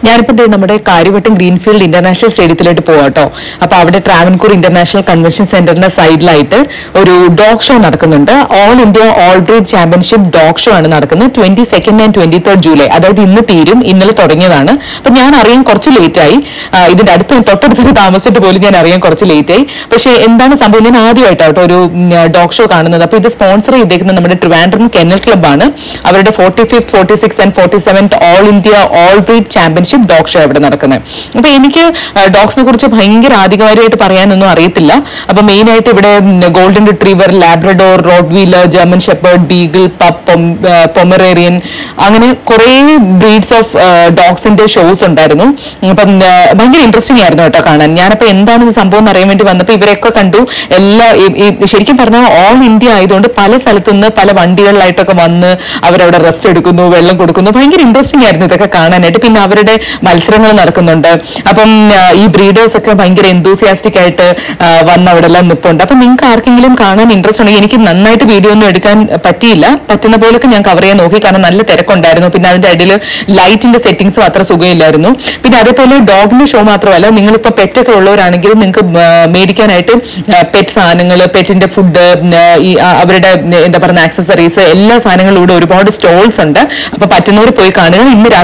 ഞാനിപ്പോ ദേ നമ്മുടെ Karyavattom greenfield international സ്റ്റേഡിയത്തിലോട്ട് പോവാട്ടോ അപ്പൊ അവിടെ ട്രാവൻകൂർ ഇന്റർനാഷണൽ കൺവെൻഷൻ സെന്ററിന്റെ സൈഡിലായിട്ട് ഒരു ഡോഗ് ഷോ നടക്കുന്നുണ്ട് all India all breed championship dog show ആണ് നടക്കുന്നത് twenty second and twenty third July അതായത് ഇന്ന് തീരും ഇന്നലെ തുടങ്ങിയതാണ് അപ്പൊ ഞാൻ അറിയാൻ കുറച്ച് ലേറ്റ് ആയി ആ, ഇതിന്റെ അടുത്ത് തൊട്ടടുത്ത് താമസിച്ചിട്ട് പോലും ഞാൻ അറിയാൻ കുറച്ച് ലേറ്റ് ആയി പക്ഷേ എന്താണ് സംഭവം ഞാൻ ആദ്യമായിട്ടാട്ടോ ഒരു ഡോഗ് ഷോ കാണുന്നത് അപ്പൊ ഇത് സ്പോൺസർ ചെയ്തേക്കുന്നത് നമ്മുടെ ട്രിവാൻഡ്രം കെന്നൽ ക്ലബ്ബാണ് അവരുടെ forty fifth forty six and forty seventh all India all breed championship dog show ഇവിടെ നടക്കുന്നത് അപ്പൊ എനിക്ക് ഡോഗ്സിനെ കുറിച്ച് ഭയങ്കര ആധികാരികമായിട്ട് പറയാനൊന്നും അറിയത്തില്ല അപ്പൊ മെയിൻ ആയിട്ട് ഇവിടെ golden retriever labrador rottweiler German shepherd beagle pup pomeranian അങ്ങനെ കുറേ ബ്രീഡ്സ് ഓഫ് ഡോഗ്സിന്റെ ഷോസ് ഉണ്ടായിരുന്നു അപ്പം ആ, ഭയങ്കര ഇൻട്രസ്റ്റിംഗ് ആയിരുന്നു കേട്ടോ കാണാൻ ഞാനപ്പോ എന്താണ് ഇത് സംഭവം എന്ന് അറിയാൻ വേണ്ടി വന്നപ്പോൾ ഇവരൊക്കെ കണ്ടു എല്ലാ ഈ- ഈ ശരിക്കും പറഞ്ഞാൽ ഓൾ ഇന്ത്യ ആയതുകൊണ്ട് പല സ്ഥലത്തു നിന്ന് പല വണ്ടികളിലായിട്ടൊക്കെ വന്ന് അവരവിടെ റെസ്റ്റ് എടുക്കുന്നു വെള്ളം കൊടുക്കുന്നു ഭയങ്കര ഇൻട്രസ്റ്റിംഗ് ആയിരുന്നു ഇതൊക്കെ കാണാനായിട്ട് പിന്നെ അവരുടെ മത്സരങ്ങൾ നടക്കുന്നുണ്ട് അപ്പം ആ, ഈ ബ്രീഡേഴ്സ് ഒക്കെ ഭയങ്കര എന്തൂസിയാസ്റ്റിക് ആയിട്ട് ആ, വന്ന് അവിടെ എല്ലാം നിൽപ്പുണ്ട് അപ്പൊ നിങ്ങൾക്ക് ആർക്കെങ്കിലും കാണാൻ ഇൻട്രസ്റ്റ് ഉണ്ടെങ്കിൽ എനിക്ക് നന്നായിട്ട് വീഡിയോ ഒന്നും എടുക്കാൻ പറ്റിയില്ല പറ്റുന്ന പോലൊക്കെ ഞാൻ കവർ ചെയ്യാൻ നോക്കി കാരണം നല്ല തിരക്കുണ്ടായിരുന്നു പിന്നെ അതിന്റെ ഇടയിൽ ലൈറ്റിന്റെ സെറ്റിംഗ്സും അത്ര സുഖമില്ലായിരുന്നു പിന്നെ അതേപോലെ ഡോഗിന്റെ ഷോ മാത്രമല്ല നിങ്ങളിപ്പോ പെറ്റൊക്കെ ഉള്ളവരാണെങ്കിൽ നിങ്ങൾക്ക് മേടിക്കാനായിട്ട് പെറ്റ് സാധനങ്ങൾ പെറ്റിന്റെ ഫുഡ് ഈ ആ, അവരുടെ എന്താ പറയുക ആക്സസറീസ് എല്ലാ സാധനങ്ങളും ഇവിടെ ഒരുപാട് സ്റ്റോൾസ് ഉണ്ട് അപ്പൊ പറ്റുന്നവർ പോയി കാണുക ഇന്ന് രാത്രി